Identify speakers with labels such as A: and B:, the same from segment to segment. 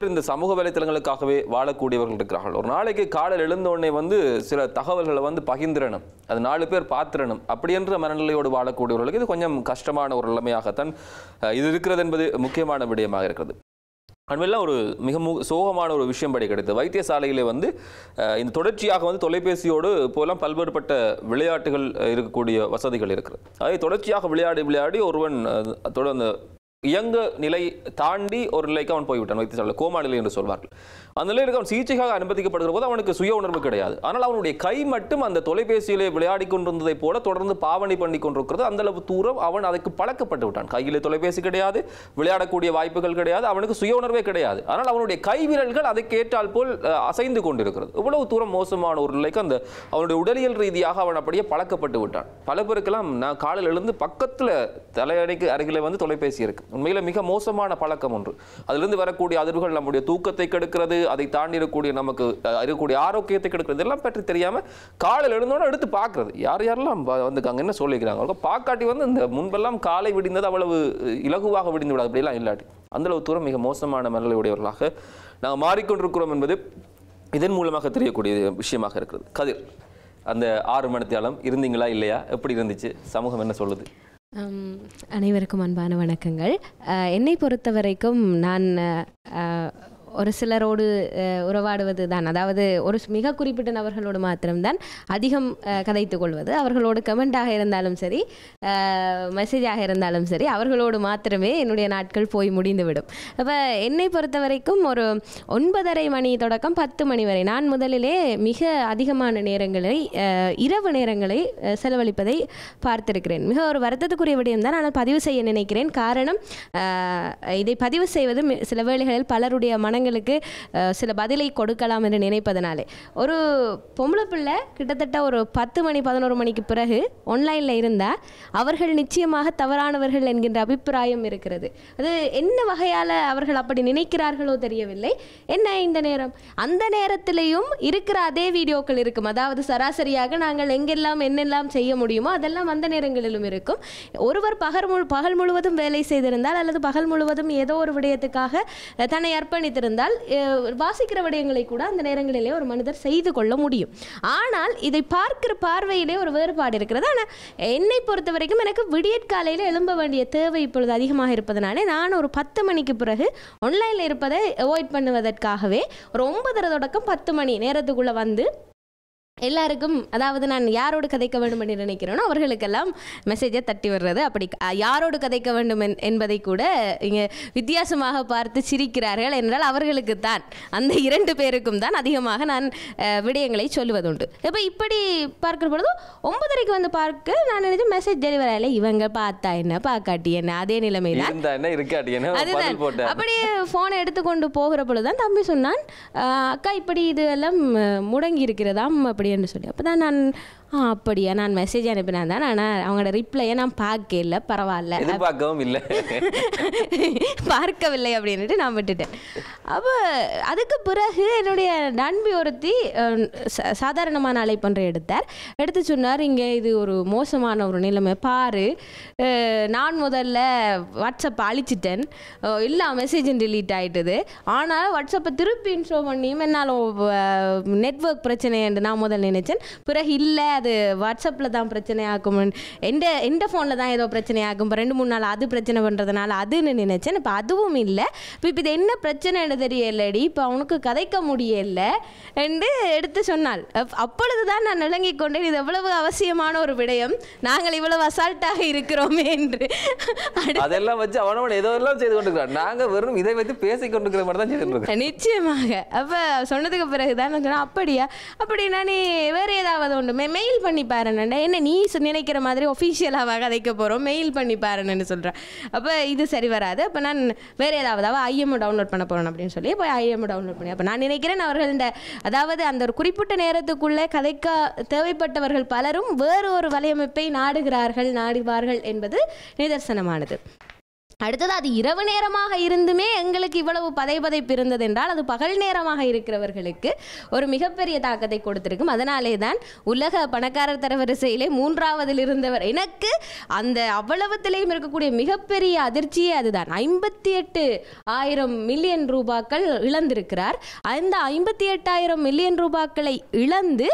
A: பேர் இந்த சமூக வலைத்தளங்களுக்காகவே வாழக்கூடியவர்கள் இருக்கிறார்கள் ஒரு நாளைக்கு காலையில் எழுந்த உடனே வந்து சில தகவல்களை வந்து பகிர்ந்திரணும் அது நாலு பேர் பார்த்திரணும் அப்படி என்ற மனநிலையோடு வாழக்கூடியவர்களுக்கு இது கொஞ்சம் கஷ்டமான ஒரு நிலைமையாகத்தான் அஹ், இது இருக்கிறது என்பது முக்கியமான விடயமாக இருக்கிறது அண்மையில் ஒரு மிக மு சோகமான ஒரு விஷயம் படி கிடைத்தது வைத்தியசாலையிலே வந்து அஹ், இந்த தொடர்ச்சியாக வந்து தொலைபேசியோடு இப்போலாம் பல்வேறுபட்ட விளையாட்டுகள் அஹ், இருக்கக்கூடிய வசதிகள் இருக்குது அதை தொடர்ச்சியாக விளையாடி விளையாடி ஒருவன் அஹ், தொட- அந்த இயங்க நிலை தாண்டி ஒரு நிலைக்கு அவன் போய்விட்டான் வைத்தியசாலையில் கோமா நிலை என்று சொல்வார்கள் அந்த நிலையில் அவன் சிகிச்சைக்காக அனுமதிக்கப்படுகிற போது அவனுக்கு சுய உணர்வு கிடையாது ஆனால் அவனுடைய கை மட்டும் அந்த தொலைபேசியிலே விளையாடி கொண்டிருந்ததை போல தொடர்ந்து பாவனை பண்ணி கொண்டிருக்கிறது அந்த அளவு தூரம் அவன் அதுக்கு பழக்கப்பட்டு விட்டான் கையிலே தொலைபேசி கிடையாது விளையாடக்கூடிய வாய்ப்புகள் கிடையாது அவனுக்கு சுய உணர்வே கிடையாது ஆனால் அவனுடைய கை விரல்கள் அதை கேட்டால் போல் அஹ், அசைந்து கொண்டிருக்கிறது இவ்வளவு தூரம் மோசமான ஒரு நிலைக்கு அந்த அவனுடைய உடலியல் ரீதியாக அவன் அப்படியே பழக்கப்பட்டு விட்டான் பல பேருக்கெல்லாம் நான் காலையில் எழுந்து பக்கத்தில் தலையணைக்கு அருகிலே வந்து தொலைபேசி இருக்கு உண்மையில மிக மோசமான பழக்கம் ஒன்று அதிலிருந்து வரக்கூடிய அதிர்வுகள் நம்முடைய தூக்கத்தை கெடுக்கிறது அதை தாண்டி இருக்கக்கூடிய நமக்கு அஹ், இருக்கக்கூடிய ஆரோக்கியத்தை கெடுக்கிறது இதெல்லாம் பற்றி தெரியாம காலையில் எழுந்தோட எடுத்து பார்க்கறது யார் யாரெல்லாம் வ- வந்துக்காங்க என்ன சொல்லிக்கிறாங்க அவங்க பாக்காட்டி வந்து இந்த முன்பெல்லாம் காலை விடிந்தது அவ்வளவு இலகுவாக விடிந்து விடாது அப்படியெல்லாம் இல்லாட்டி அந்த அளவு தூரம் மிக மோசமான மனநிலையுடையவர்களாக நாங்கள் மாறிக்கொண்டிருக்கிறோம் என்பது இதன் மூலமாக தெரியக்கூடிய விஷயமாக இருக்கிறது கதிர் அந்த ஆறு மணித்தியாலம் இருந்தீங்களா இல்லையா எப்படி இருந்துச்சு சமூகம் என்ன சொல்லுது
B: ஆம், அனைவருக்கும் அன்பான வணக்கங்கள் அஹ், என்னை பொறுத்த வரைக்கும் நான் அஹ், ஒரு சிலரோடு அஹ், உறவாடுவது தான் அதாவது ஒரு மிக குறிப்பிட்ட நபர்களோடு மாத்திரம்தான் அதிகம் அஹ், கதைத்துக் கொள்வது அவர்களோடு கமெண்டாக இருந்தாலும் சரி மெசேஜாக இருந்தாலும் சரி அவர்களோடு மாத்திரமே என்னுடைய நாட்கள் போய் முடிந்துவிடும் அப்போ என்னை பொறுத்த வரைக்கும் ஒரு ஒன்பதரை மணி தொடக்கம் பத்து மணி வரை நான் முதலிலே மிக அதிகமான நேரங்களை அஹ், இரவு நேரங்களை அஹ், செலவழிப்பதை பார்த்திருக்கிறேன் மிக ஒரு வருத்தத்துக்குரிய விடயம் தான் ஆனால் பதிவு செய்ய நினைக்கிறேன் காரணம் அஹ், இதை பதிவு செய்வது மி- சில வேளைகளில் பலருடைய மனங்களுக்கு அஹ், சில பதிலை கொடுக்கலாம் என்று நினைப்பதனாலே ஒரு பொம்பளை பிள்ளை கிட்டத்தட்ட ஒரு பத்து மணி பதினோரு மணிக்கு பிறகு ஆன்லைனில் இருந்தால் அவர்கள் நிச்சயமாக தவறானவர்கள் என்கின்ற அபிப்பிராயம் இருக்கிறது அது என்ன வகையால் அவர்கள் அப்படி நினைக்கிறார்களோ தெரியவில்லை என்ன இந்த நேரம் அந்த நேரத்திலேயும் இருக்கிற அதே வீடியோக்கள் இருக்கும் அதாவது சராசரியாக நாங்கள் எங்கெல்லாம் என்னெல்லாம் செய்ய முடியுமோ அதெல்லாம் அந்த நேரங்களிலும் இருக்கும் ஒருவர் பகல் முழு பகல் முழுவதும் வேலை செய்திருந்தால் அல்லது பகல் முழுவதும் ஏதோ ஒரு விடயத்துக்காக அஹ், தன்னை அர்ப்பணித்திருந்தால் அஹ், வாசிக்கிற விடயங்களை கூட அந்த நேரங்களிலே ஒரு மனிதர் செய்து கொள்ள முடியும் ஆனால் இதை பார்க்கிற பார்வையிலே ஒரு வேறுபாடு இருக்கிறது ஆனால் என்னை பொறுத்த வரைக்கும் எனக்கு விடியற்காலையில் எழும்ப வேண்டிய தேவை இப்பொழுது அதிகமாக இருப்பதனாலே நான் ஒரு பத்து மணிக்கு பிறகு ஆன்லைனில் இருப்பதை அவாய்ட் பண்ணுவதற்காகவே ஒரு ஒன்பதரை தொடக்கம் பத்து மணி நேரத்துக்குள்ளே வந்து எல்லாருக்கும் அதாவது நான் யாரோடு கதைக்க வேண்டும் என்று நினைக்கிறேனோ அவர்களுக்கெல்லாம் மெசேஜை தட்டி வர்றது அப்படி அ, யாரோடு கதைக்க வேண்டும் என்- என்பதை கூட இங்கே வித்தியாசமாக பார்த்து சிரிக்கிறார்கள் என்றால் அவர்களுக்கு தான் அந்த இரண்டு பேருக்கும் தான் அதிகமாக நான் அ, விடயங்களை சொல்லுவதுண்டு இப்போ இப்படி பார்க்கிற பொழுது ஒன்பதரைக்கு வந்து பார்க்க நான் நினைச்சேன் மெசேஜ் டெலிவரி ஆகல இவங்க பார்த்தா என்ன பார்க்காட்டி என்ன அதே நிலைமை தான்
A: இருந்தா என்ன இருக்காட்டி என்ன
B: அதுதான்
A: பதில் போட்டேன்
B: அப்படியே ஃபோனை எடுத்துக்கொண்டு போகிற பொழுதுதான் தம்பி சொன்னான் "ஆஹ், அக்கா இப்படி இது எல்லாம் அஹ், முடங்கி இருக்கிறதாம் அப்படி என்று சொல்லி அப்பதான் நான் "ஆ, அப்படியா நான் மெசேஜ் அனுப்பினேன் தான் ஆனால் அவங்களோட ரிப்ளையை நான் பார்க்கல பரவாயில்ல
A: எதிர்பார்க்கவும் இல்லை
B: பார்க்கவில்லை அப்படின்னுட்டு நான் விட்டுட்டேன் அப்போ அதுக்கு பிறகு என்னுடைய நண்பி ஒருத்தி அஹ், ச- சாதாரணமான அழைப்பொன்றை எடுத்தார் எடுத்து சொன்னார் இங்கே இது ஒரு மோசமான ஒரு நிலைமை பாரு அஹ், நான் முதல்ல வாட்ஸ்அப்பை அழிச்சிட்டேன் அஹ், எல்லா மெசேஜும் delete ஆயிட்டுது ஆனால் வாட்ஸ்அப்பை திருப்பி இன்ஸ்டால் பண்ணியும் என்னால் நெட்வொர்க் பிரச்சனை என்று நான் முதல் நினைச்சேன் பிறகு இல்லை அது வாட்ஸ்அப்பில் தான் பிரச்சனை ஆகும் எந்த எந்த ஃபோனில் தான் ஏதோ பிரச்சனை ஆகும் இப்போ ரெண்டு மூணு நாள் அது பிரச்சனை பண்ணுறதுனால அதுன்னு நினைச்சேன் இப்போ அதுவும் இல்லை இப்போ இப்போ இது என்ன பிரச்சனைன்னு தெரியலடி இப்போ அவனுக்கு கதைக்க முடியல என்று எடுத்து சொன்னாள் அப்- அப்பொழுது தான் நான் விளங்கிக் கொண்டேன் இது எவ்வளவு அவசியமான ஒரு விடயம் நாங்கள் இவ்வளவு அசால்ட்டாக இருக்கிறோமே என்று அடு-
A: அதெல்லாம் வச்சு அவனவன் ஏதோ எல்லாம் செய்து கொண்டிருக்கிறான் நாங்க வெறும் இதை வைத்து பேசிக் கொண்டிருக்கிற மாதிரி தான் செய்துட்டு இருக்கோம்
B: நிச்சயமாக அப்போ சொன்னதுக்கு பிறகு தான் நான் சொன்னேன் அப்படியா அப்படின்னா நீ வேறு ஏதாவது உண்டு மெ மெயில் பண்ணி பாருண்ணா என்ன நீ சொ- நினைக்கிற மாதிரி ஒஃபிஷியலாக கதைக்க போகிறோம் மெயில் பண்ணி பாருன்னு சொல்கிறேன் அப்போ இது சரி வராது அப்போ நான் வேறு ஏதாவது அவள் ஐஎம் டவுன்லோட் பண்ண போகிறேன் அப்படின்னு சொல்லி போய் ஐஎம் டவுன்லோட் பண்ணி அப்போ நான் நினைக்கிறேன் அவர்கள் இந்த அதாவது அந்த ஒரு குறிப்பிட்ட நேரத்துக்குள்ளே கதைக்க தேவைப்பட்டவர்கள் பலரும் வேறு ஒரு வலையமைப்பை நாடுகிறார்கள் நாடுவார்கள் என்பது நிதர்சனமானது அடுத்தது அது இரவு நேரமாக இருந்துமே எங்களுக்கு இவ்வளவு பதைபதைப்பு இருந்தது என்றால் அது பகல் நேரமாக இருக்கிறவர்களுக்கு ஒரு மிகப்பெரிய தாக்கத்தை கொடுத்திருக்கும் அதனாலே தான் உலக பணக்காரர் தரவரிசையிலே மூன்றாவதில் இருந்தவர் எனக்கு அந்த அவ்வளவுத்திலேயும் இருக்கக்கூடிய மிகப்பெரிய அதிர்ச்சியே அதுதான் ஐம்பத்தி எட்டு ஆயிரம் மில்லியன் ரூபாக்கள் இழந்திருக்கிறார் அந்த ஐம்பத்தி எட்டாயிரம் மில்லியன் ரூபாக்களை இழந்து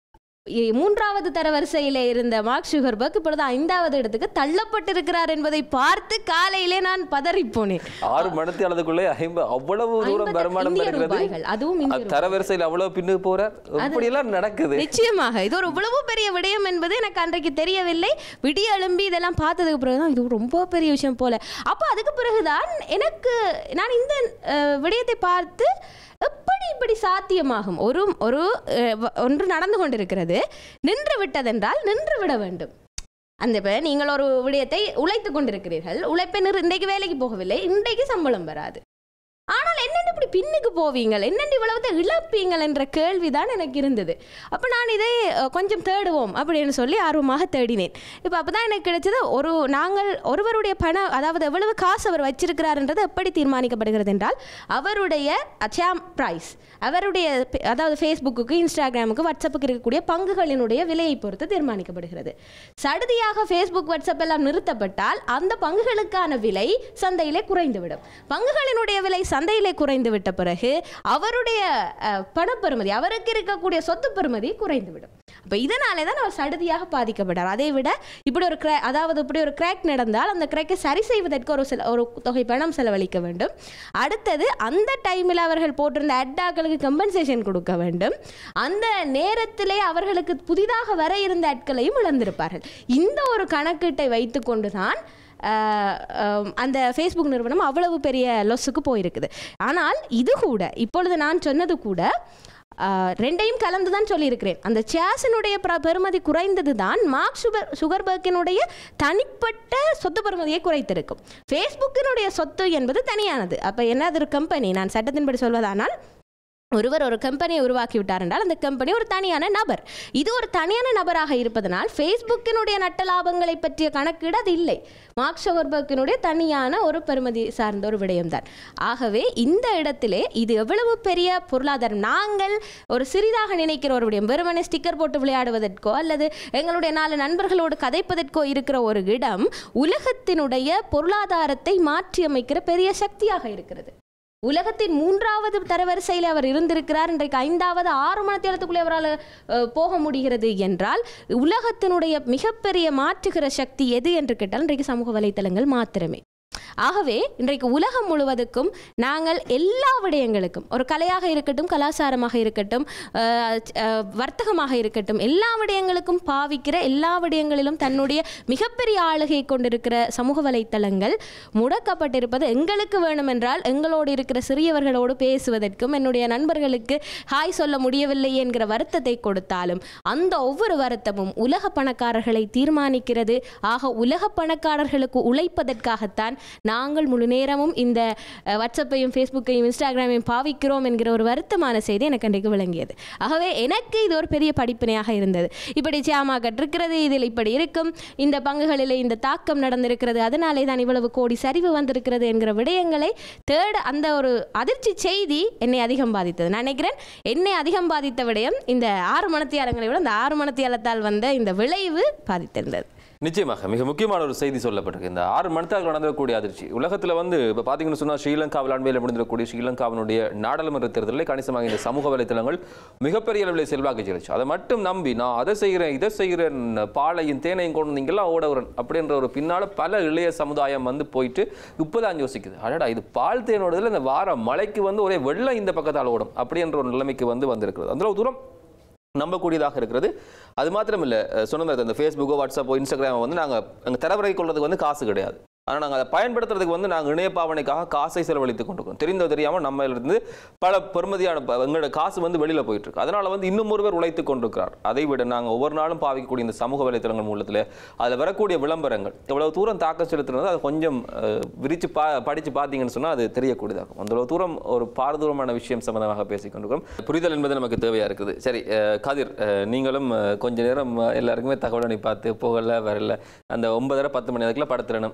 B: இ- மூன்றாவது தரவரிசையிலே இருந்த மார்க் சுகர்பர்க் இப்பொழுது ஐந்தாவது இடத்துக்கு தள்ளப்பட்டிருக்கிறார் என்பதை பார்த்து காலையிலே நான் பதறிப் போனேன்
A: ஆறு மணத்தி அளவுக்குள்ளே ஐம்ப அவ்வளவு தூரம்
B: ஐம்பது
A: வருமானம்
B: இந்திய
A: இருக்கிறது
B: ரூபாய்கள், அதுவும் இந்திய
A: அது தரவரிசையில் அவ்வளவு பின்னுக்கு போறார் இப்படியெல்லாம் நடக்குது
B: நிச்சயமாக இது ஒரு இவ்வளவு பெரிய விடயம் என்பது எனக்கு அன்றைக்கு தெரியவில்லை விடிய எழும்பி இதெல்லாம் பார்த்ததுக்கு பிறகுதான் இது ரொம்ப பெரிய விஷயம் போல அப்போ அதுக்கு பிறகுதான் எனக்கு நான் இந்த அஹ், விடயத்தை பார்த்து எப்படி இப்படி சாத்தியமாகும் ஒரு ஒரு அஹ், வ- ஒன்று நடந்து கொண்டிருக்கிறது நின்று விட்டதென்றால் நின்று விட வேண்டும் அந்த இப்போ நீங்கள் ஒரு விடயத்தை உழைத்து கொண்டிருக்கிறீர்கள் உழைப்பை நிறு இன்றைக்கு வேலைக்கு போகவில்லை இன்றைக்கு சம்பளம் வராது ஆனால் என்னென்னு இப்படி பின்னுக்கு போவீங்கள் என்னென்னு இவ்வளவுத்தை இழப்பீங்கள் என்ற கேள்விதான் எனக்கு இருந்தது அப்போ நான் இதை அஹ், கொஞ்சம் தேடுவோம் அப்படின்னு சொல்லி ஆர்வமாக தேடினேன் இப்போ அப்போ தான் எனக்கு கிடைச்சது ஒரு நாங்கள் ஒருவருடைய பணம் அதாவது எவ்வளவு காசு அவர் வச்சிருக்கிறார்ன்றது எப்படி தீர்மானிக்கப்படுகிறது என்றால் அவருடைய அச்சாம் ப்ரைஸ் அவருடைய பே- அதாவது ஃபேஸ்புக்கு இன்ஸ்டாகிராமுக்கு வாட்ஸ்அப்புக்கு இருக்கக்கூடிய பங்குகளினுடைய விலையை பொறுத்து தீர்மானிக்கப்படுகிறது சடுதியாக ஃபேஸ்புக் வாட்ஸ்அப் எல்லாம் நிறுத்தப்பட்டால் அந்த பங்குகளுக்கான விலை சந்தையிலே குறைந்துவிடும் பங்குகளினுடைய விலை சந்தையிலே குறைந்து விட்ட பிறகு அவருடைய அஹ், பணப்பெறுமதி அவருக்கு இருக்கக்கூடிய சொத்து பெறுமதி குறைந்துவிடும் அப்போ இதனாலே தான் அவர் சடுதியாக பாதிக்கப்பட்டார் அதை விட இப்படி ஒரு கிரா அதாவது இப்படி ஒரு கிராக் நடந்தால் அந்த கிராக்கை சரி செய்வதற்கு ஒரு சில ஒரு தொகை பணம் செலவழிக்க வேண்டும் அடுத்தது அந்த டைமில் அவர்கள் போட்டிருந்த அட்டாக்களுக்கு கம்பன்சேஷன் கொடுக்க வேண்டும் அந்த நேரத்திலே அவர்களுக்கு புதிதாக வர இருந்த அட்களையும் இழந்திருப்பார்கள் இந்த ஒரு கணக்கீட்டை வைத்துக்கொண்டு தான் ஆஹ், ஆம், அந்த ஃபேஸ்புக் நிறுவனம் அவ்வளவு பெரிய லொஸ்ஸுக்கு போயிருக்குது ஆனால் இது கூட இப்பொழுது நான் சொன்னது கூட ஆஹ், ரெண்டையும் கலந்து தான் சொல்லியிருக்கிறேன் அந்த சேஸினுடைய பிர- பெறுமதி குறைந்தது தான் மார்க் சுகர் சுகர்பர்க்கினுடைய தனிப்பட்ட சொத்து பெறுமதியை குறைத்திருக்கும் ஃபேஸ்புக்கினுடைய சொத்து என்பது தனியானது அப்போ என்னது ஒரு கம்பெனி நான் சட்டத்தின்படி சொல்வதானால் ஒருவர் ஒரு கம்பெனியை உருவாக்கி விட்டார் என்றால் அந்த கம்பெனி ஒரு தனியான நபர் இது ஒரு தனியான நபராக இருப்பதனால் ஃபேஸ்புக்கினுடைய நட்ட லாபங்களை பற்றிய கணக்கீடு அது இல்லை மார்க் ஷோகர்பர்க்கினுடைய தனியான ஒரு பெருமதி சார்ந்த ஒரு விடயம்தான் ஆகவே இந்த இடத்திலே இது எவ்வளவு பெரிய பொருளாதாரம் நாங்கள் ஒரு சிறிதாக நினைக்கிற ஒரு விடயம் வெறுமனே ஸ்டிக்கர் போட்டு விளையாடுவதற்கோ அல்லது எங்களுடைய நாலு நண்பர்களோடு கதைப்பதற்கோ இருக்கிற ஒரு இடம் உலகத்தினுடைய பொருளாதாரத்தை மாற்றியமைக்கிற பெரிய சக்தியாக இருக்கிறது உலகத்தின் மூன்றாவது தரவரிசையில் அவர் இருந்திருக்கிறார் இன்றைக்கு ஐந்தாவது ஆறு மணத்தேலத்துக்குள்ளே அவரால் அஹ், போக முடிகிறது என்றால் உலகத்தினுடைய மிகப்பெரிய மாற்றுகிற சக்தி எது என்று கேட்டால் இன்றைக்கு சமூக வலைத்தளங்கள் மாத்திரமே ஆகவே இன்றைக்கு உலகம் முழுவதுக்கும் நாங்கள் எல்லா விடயங்களுக்கும் ஒரு கலையாக இருக்கட்டும் கலாச்சாரமாக இருக்கட்டும் அஹ், அஹ், வர்த்தகமாக இருக்கட்டும் எல்லா விடயங்களுக்கும் பாவிக்கிற எல்லா விடயங்களிலும் தன்னுடைய மிகப்பெரிய ஆளுகை கொண்டிருக்கிற சமூக வலைத்தளங்கள் முடக்கப்பட்டிருப்பது எங்களுக்கு வேணுமென்றால் எங்களோடு இருக்கிற சிறியவர்களோடு பேசுவதற்கும் என்னுடைய நண்பர்களுக்கு ஹாய் சொல்ல முடியவில்லை என்கிற வருத்தத்தை கொடுத்தாலும் அந்த ஒவ்வொரு வருத்தமும் உலக பணக்காரர்களை தீர்மானிக்கிறது ஆக உலக பணக்காரர்களுக்கு உழைப்பதற்காகத்தான் நாங்கள் முழு நேரமும் இந்த அஹ், வாட்ஸ்அப்பையும் ஃபேஸ்புக்கையும் இன்ஸ்டாகிராமையும் பாவிக்கிறோம் என்கிற ஒரு வருத்தமான செய்தி எனக்கு அன்றைக்கு விளங்கியது ஆகவே எனக்கு இது ஒரு பெரிய படிப்பினையாக இருந்தது இப்படி ஜாமாக்கட் இருக்கிறது இதில் இப்படி இருக்கும் இந்த பங்குகளில் இந்த தாக்கம் நடந்திருக்கிறது அதனாலே தான் இவ்வளவு கோடி சரிவு வந்திருக்கிறது என்கிற விடயங்களை தேட அந்த ஒரு அதிர்ச்சி செய்தி என்னை அதிகம் பாதித்தது நான் நினைக்கிறேன் என்னை அதிகம் பாதித்த விடயம் இந்த ஆறு மணத்தியாலங்களை விட இந்த ஆறு மணத்தியாலத்தால் வந்த இந்த விளைவு பாதித்திருந்தது
A: நிச்சயமாக மிக முக்கியமான ஒரு செய்தி சொல்லப்பட்டிருக்கு இந்த ஆறு மணத்தால் நடந்திருக்கக்கூடிய அதிர்ச்சி உலகத்தில் வந்து இப்போ பார்த்தீங்கன்னு சொன்னால் ஸ்ரீலங்காவில் அண்மையில் முடிந்திருக்கக்கூடிய ஸ்ரீலங்காவினுடைய நாடாளுமன்ற தேர்தலில் கணிசமாக இந்த சமூக வலைத்தளங்கள் மிகப்பெரிய அளவில் செல்வாக்கு செலுச்சு அதை மட்டும் நம்பி நான் அதை செய்கிறேன் இதை செய்கிறேன் பாலையும் தேனையும் கொண்டு வந்தீங்களாம் ஓடவுறன் அப்படின்ற ஒரு பின்னால் பல இளைய சமுதாயம் வந்து போயிட்டு இப்போதான் யோசிக்குது அடடா இது பால் தேனோடதில் இந்த வார மழைக்கு வந்து ஒரே வெள்ளம் இந்த பக்கத்தால் ஓடும் அப்படின்ற ஒரு நிலைமைக்கு வந்து வந்திருக்கிறது அந்த தூரம் நம்பக்கூடியதாக இருக்கிறது அது மாத்திரம் இல்லை சொன்ன மாதிரி அந்த ஃபேஸ்புக்கோ வாட்ஸ்அப்போ இன்ஸ்டாகிராமோ வந்து நாங்கள் எங்கள் தரவரை கொள்றதுக்கு வந்து காசு கிடையாது ஆனால் நாங்கள் அதை பயன்படுத்துறதுக்கு வந்து நாங்கள் இணைய பாவனைக்காக காசை செலவழித்து கொண்டிருக்கோம் தெரிந்தோ தெரியாமல் நம்ம இருந்து பல பெருமதியான ப- எங்களோட காசு வந்து வெளியில் போயிட்டு இருக்கு அதனால வந்து இன்னும் ஒருவர் உழைத்து கொண்டிருக்கிறார் அதை விட நாங்கள் ஒவ்வொரு நாளும் பாவிக்கக்கூடிய இந்த சமூக வலைத்தளங்கள் மூலத்தில் அதில் வரக்கூடிய விளம்பரங்கள் எவ்வளவு தூரம் தாக்கம் செலுத்துறது அது கொஞ்சம் அஹ், விரிச்சு பா படித்து பார்த்தீங்கன்னு சொன்னால் அது தெரியக்கூடியதாகும் அந்த அளவு தூரம் ஒரு பாரதூரமான விஷயம் சம்பந்தமாக பேசிக் கொண்டிருக்கிறோம் புரிதல் என்பது நமக்கு தேவையாக இருக்குது சரி அஹ், கதிர் அஹ், நீங்களும் அஹ், கொஞ்ச நேரம் அஹ், எல்லாருக்குமே தகவல் அனுப்பி பார்த்து போகல வரல அந்த ஒன்பதரை பத்து மணி அதுக்குள்ள படுத்துடணும் அஹ், தூக்கம்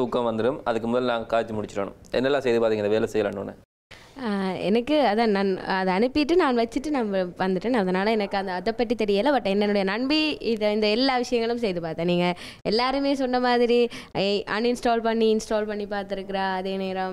A: தூக்கம் வந்துடும் அதுக்கு முதல்ல நாங்கள் காய்ச்சி முடிச்சிடணும் என்னெல்லாம் செய்து பார்த்தீங்க இந்த வேலை செய்யலான்னு
B: ஆஹ் எனக்கு அதான் நான் அதை அனுப்பிட்டு நான் வச்சுட்டு நான் வ- வந்துட்டேன் அதனால் எனக்கு அந்த அதை பற்றி தெரியலை பட் என்னுடைய நண்பி இதை இந்த எல்லா விஷயங்களும் செய்து பார்த்தேன் நீங்கள் எல்லாருமே சொன்ன மாதிரி அன்இன்ஸ்டால் பண்ணி இன்ஸ்டால் பண்ணி பார்த்துருக்குறா அதே நேரம்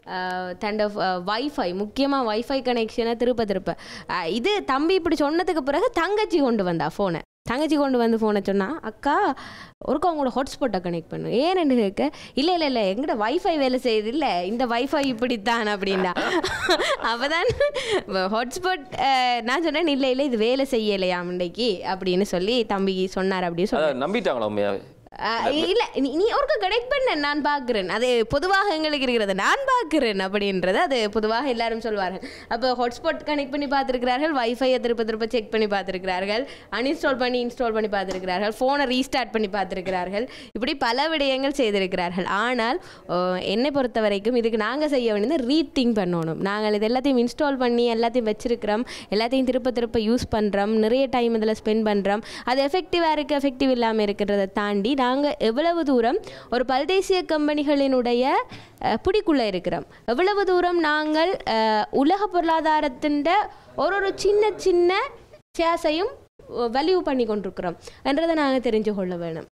B: தண்ட வைஃபை முக்கியமாக வைஃபை கனெக்ஷனை திருப்ப திருப்ப ஆஹ் இது தம்பி இப்படி சொன்னதுக்கு பிறகு தங்கச்சி கொண்டு வந்தா ஃபோனை தங்கச்சி கொண்டு வந்து ஃபோனை சொன்னா அக்கா ஒருக்கா உங்களோட ஹாட்ஸ்பாட்டை கனெக்ட் பண்ணு ஏன்னு கேட்க இல்லை இல்லை இல்லை எங்கட வைஃபை வேலை செய்யுது இல்லை இந்த வைஃபை இப்படித்தான் அப்படின்னா அப்பதான் ஹாட்ஸ்பாட் நான் சொன்னேன் இல்லை இல்லை இது வேலை செய்யலையா முண்டைக்கு அப்படின்னு சொல்லி தம்பி சொன்னார் அப்படின்னு சொன்னார்
A: அதான் நம்பிட்டாங்களா உண்மையாவே
B: ஆஹ் இல்ல நீ நீ ஒருக்க கனெக்ட் பண்ண நான் பார்க்கிறேன் அது பொதுவாக எங்களுக்கு இருக்கிறது நான் பார்க்கிறேன் அப்படின்றது அது பொதுவாக எல்லாரும் சொல்வார்கள் அப்போ ஹாட்ஸ்பாட் கனெக்ட் பண்ணி பார்த்துருக்கிறார்கள் வைஃபையை திருப்ப திருப்ப செக் பண்ணி பார்த்துருக்கிறார்கள் அன்இன்ஸ்டால் பண்ணி இன்ஸ்டால் பண்ணி பார்த்துருக்கிறார்கள் ஃபோனை ரீஸ்டார்ட் பண்ணி பார்த்துருக்கிறார்கள் இப்படி பல விடயங்கள் செய்திருக்கிறார்கள் ஆனால் ஆஹ் என்னை பொறுத்த வரைக்கும் இதுக்கு நாங்கள் செய்ய வேண்டியது ரீத்திங் பண்ணணும் நாங்கள் இது எல்லாத்தையும் இன்ஸ்டால் பண்ணி எல்லாத்தையும் வச்சிருக்கிறோம் எல்லாத்தையும் திருப்ப திருப்ப யூஸ் பண்ணுறோம் நிறைய டைம் இதில் ஸ்பெண்ட் பண்ணுறோம் அது எஃபெக்டிவாக இருக்குது எஃபெக்டிவ் இல்லாமல் இருக்கிறத தாண்டி நாங்கள் எவ்வளவு தூரம் ஒரு பல்தேசிய கம்பெனிகளினுடைய அஹ், பிடிக்குள்ளே இருக்கிறோம் எவ்வளவு தூரம் நாங்கள் அஹ், உலக பொருளாதாரத்தின் ஒரு ஒரு சின்ன சின்ன ஷேர்ஸையும் வேல்யூ பண்ணி கொண்டிருக்கிறோம் என்றதை நாங்கள் தெரிஞ்சு கொள்ள வேணும்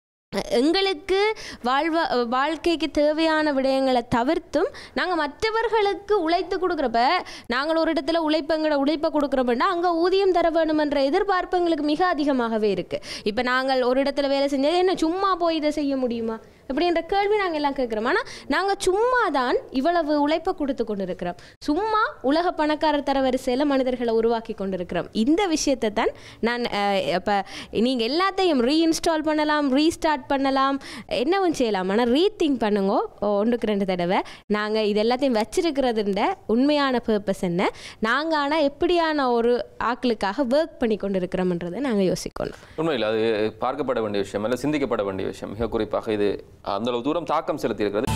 B: எங்களுக்கு வாழ்வ வாழ்க்கைக்கு தேவையான விடயங்களை தவிர்த்தும் நாங்கள் மற்றவர்களுக்கு உழைத்து கொடுக்குறப்ப நாங்கள் ஒரு இடத்துல உழைப்பங்கட உழைப்பை கொடுக்குறோம்னா அங்கே ஊதியம் தர வேணுமென்ற எதிர்பார்ப்பு எங்களுக்கு மிக அதிகமாகவே இருக்குது இப்போ நாங்கள் ஒரு இடத்துல வேலை செஞ்சது என்ன சும்மா போய் இதை செய்ய முடியுமா இப்படின்ற கேள்வி நாங்கள் எல்லாம் கேட்குறோம் ஆனால் நாங்கள் சும்மா தான் இவ்வளவு உழைப்பை கொடுத்து கொண்டு இருக்கிறோம் சும்மா உலக பணக்காரர் தரவரிசையில் மனிதர்களை உருவாக்கி கொண்டு இருக்கிறோம் இந்த விஷயத்தை தான் நான் இப்போ நீங்கள் எல்லாத்தையும் ரீஇன்ஸ்டால் பண்ணலாம் ரீஸ்டார்ட் பண்ணலாம் என்னவும் செய்யலாம் ஆனால் ரீதிங்க் பண்ணுங்க ஒன்றுக்கு ரெண்டு தடவை நாங்கள் இது எல்லாத்தையும் வச்சிருக்கிறதுன்ற உண்மையான பர்பஸ் என்ன நாங்கள் ஆனால் எப்படியான ஒரு ஆக்களுக்காக ஒர்க் பண்ணி கொண்டு இருக்கிறோம்ன்றதை நாங்கள் யோசிக்கணும்
A: உண்மையில் அது பார்க்கப்பட வேண்டிய விஷயம் அல்ல சிந்திக்கப்பட வேண்டிய விஷயம் மிக குறிப்பாக இது அந்த அளவு தூரம் தாக்கம் செலுத்தி இருக்கிறது